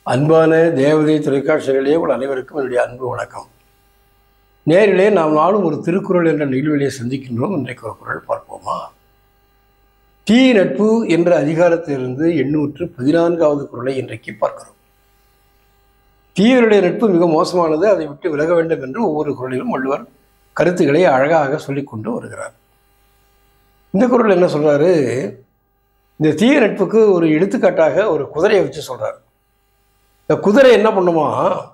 அன்பான தேவதை தொலைக்காட்சிகளே உங்கள் அனைவருக்கும் என்னுடைய அன்பு வணக்கம் நேரிலே நாம் நாளும் ஒரு திருக்குறள் என்ற நிகழ்விலே சந்திக்கின்றோம் இன்றைக்கு ஒரு குறள் பார்ப்போமா தீ நட்பு என்ற அதிகாரத்திலிருந்து எண்ணூற்று பதினான்காவது குறளை இன்றைக்கு பார்க்கிறோம் தீயவருடைய நட்பு மிக மோசமானது அதை விட்டு விலக வேண்டும் என்று ஒவ்வொரு குறளிலும் வள்ளுவர் கருத்துக்களை அழகாக சொல்லிக் கொண்டு வருகிறார் இந்த குறள் என்ன சொல்றாரு இந்த தீய நட்புக்கு ஒரு எடுத்துக்காட்டாக ஒரு குதிரையை வச்சு சொல்றாரு இந்த குதிரை என்ன பண்ணுமா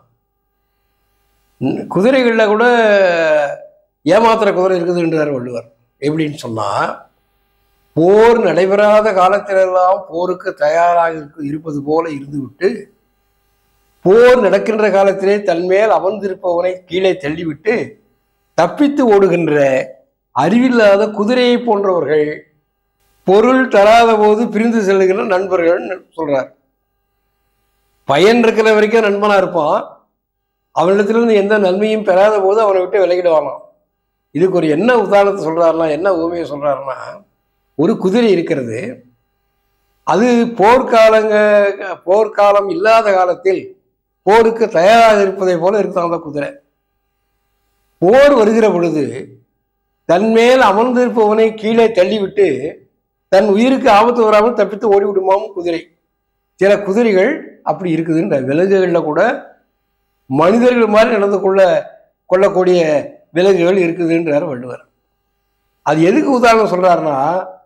ம், குதிரைகளில் கூட ஏமாத்துற குதிரை இருக்குதுன்றார் வள்ளுவர் எப்படின்னு சொன்னால் போர் நடைபெறாத காலத்திலெல்லாம் போருக்கு தயாராக இருக்கு- இருப்பது போல இருந்துவிட்டு போர் நடக்கின்ற காலத்திலே தன்மேல் அமர்ந்திருப்பவனை கீழே தள்ளிவிட்டு தப்பித்து ஓடுகின்ற அறிவில்லாத குதிரையை போன்றவர்கள் பொருள் தராத போது பிரிந்து செல்லுகின்ற நண்பர்கள் சொல்றார் பையன் இருக்கிற வரைக்கும் நண்பனா இருப்பான் அவனிடத்திலிருந்து எந்த நன்மையும் பெறாத போது அவனை விட்டு விலகிடுவானாம் இதுக்கு ஒரு என்ன உதாரணத்தை சொல்றாருன்னா என்ன ஊமையை சொல்றாருன்னா ஒரு குதிரை இருக்கிறது அது போர்க்காலங்க போர்க்காலம் இல்லாத காலத்தில் போருக்கு தயாராக இருப்பதை போல இருக்கும் அந்த குதிரை போர் வருகிற பொழுது தன்மேல் அமர்ந்திருப்பவனை கீழே தள்ளிவிட்டு தன் உயிருக்கு ஆபத்து வராமல் தப்பித்து ஓடிவிடுமாம் குதிரை சில குதிரைகள் அப்படி இருக்குதுன்ற விலங்குகளில் கூட மனிதர்கள் மாதிரி நடந்து கொள்ள கொள்ளக்கூடிய விலங்குகள் இருக்குதுன்றார் வள்ளுவர் அது எதுக்கு உதாரணம் சொல்றாருன்னா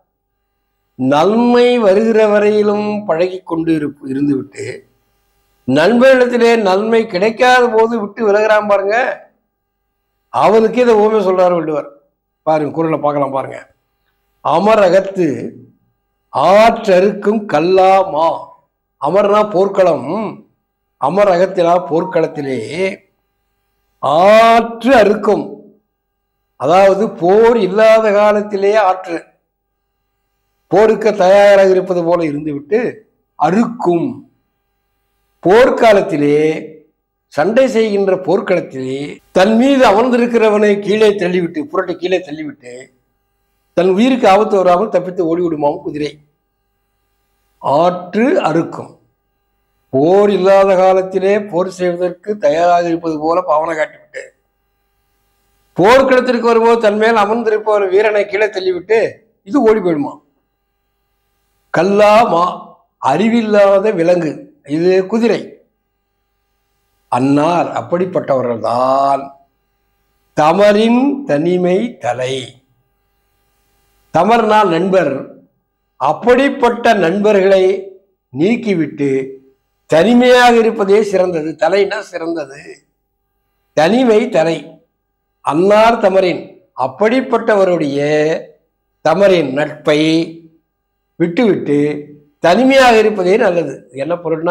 நன்மை வருகிற வரையிலும் பழகி கொண்டு இருப்பு இருந்துவிட்டு நண்பர்களிடத்திலே நன்மை கிடைக்காத போது விட்டு விலகிறான் பாருங்க அவனுக்கு இதை ஓமே சொல்றாரு வள்ளுவர் பாருங்க குரலை பார்க்கலாம் பாருங்க அமரகத்து ஆற்றறுக்கும் கல்லாமா அமர்னா போர்க்களம் அமர் அகத்திலா போர்க்களத்திலே ஆற்று அறுக்கும் அதாவது போர் இல்லாத காலத்திலே ஆற்று போருக்கு தயாராக இருப்பது போல இருந்துவிட்டு அறுக்கும் போர்க்காலத்திலே சண்டை செய்கின்ற போர்க்களத்திலே தன் மீது அமர்ந்திருக்கிறவனை கீழே தள்ளிவிட்டு புரட்டை கீழே தள்ளிவிட்டு தன் உயிருக்கு ஆபத்து வராமல் தப்பித்து ஓடிவிடுமாம் குதிரை ஆற்று அறுக்கும் போர் இல்லாத காலத்திலே போர் செய்வதற்கு தயாராக இருப்பது போல பாவனை காட்டிவிட்டு போர்க்களத்திற்கு வரும்போது தன்மேல் அமர்ந்திருப்பவர் வீரனை கீழே தள்ளிவிட்டு இது ஓடி போயிடுமா கல்லா மா அறிவில்லாத விலங்கு இது குதிரை அன்னார் அப்படிப்பட்டவர்கள்தான் தமரின் தனிமை தலை தமர்னா நண்பர் அப்படிப்பட்ட நண்பர்களை நீக்கிவிட்டு தனிமையாக இருப்பதே சிறந்தது தலைனா சிறந்தது தனிமை தலை அன்னார் தமரின் அப்படிப்பட்டவருடைய தமரின் நட்பை விட்டுவிட்டு தனிமையாக இருப்பதே நல்லது என்ன பொருள்னா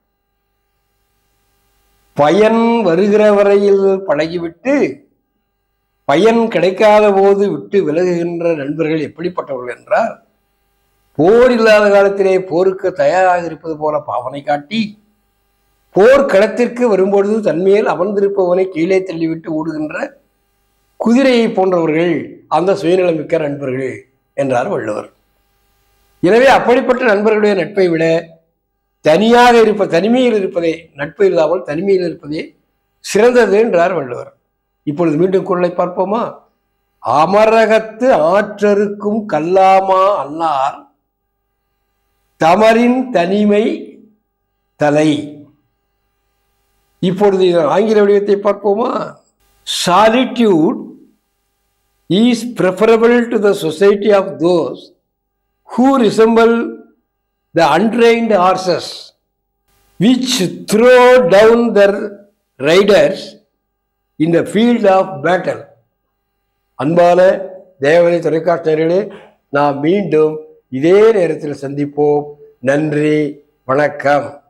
பயன் வருகிற வரையில் பழகிவிட்டு பயன் கிடைக்காத போது விட்டு விலகுகின்ற நண்பர்கள் எப்படிப்பட்டவர்கள் என்றால் போர் இல்லாத காலத்திலே போருக்கு தயாராக இருப்பது போல பாவனை காட்டி போர்க்களத்திற்கு வரும்பொழுது தன்மையில் அமர்ந்திருப்பவனை கீழே தள்ளிவிட்டு ஓடுகின்ற குதிரையை போன்றவர்கள் அந்த சுயநலமிக்க நண்பர்கள் என்றார் வள்ளுவர் எனவே அப்படிப்பட்ட நண்பர்களுடைய நட்பை விட தனியாக இருப்ப தனிமையில் இருப்பதே நட்பு இல்லாமல் தனிமையில் இருப்பதே சிறந்தது என்றார் வள்ளுவர் இப்பொழுது மீண்டும் குரலை பார்ப்போமா அமரகத்து ஆற்றருக்கும் கல்லாமா அன்னார் தமரின் தனிமை தலை இப்பொழுது இதன் ஆங்கில வடிவத்தை பார்ப்போமா solitude is preferable to the society of those who resemble the untrained horses which throw down their riders in the field of battle அன்பான தேவதை தொலைக்காட்சியர்களே நாம் மீண்டும் இதே நேரத்தில் சந்திப்போம் நன்றி வணக்கம்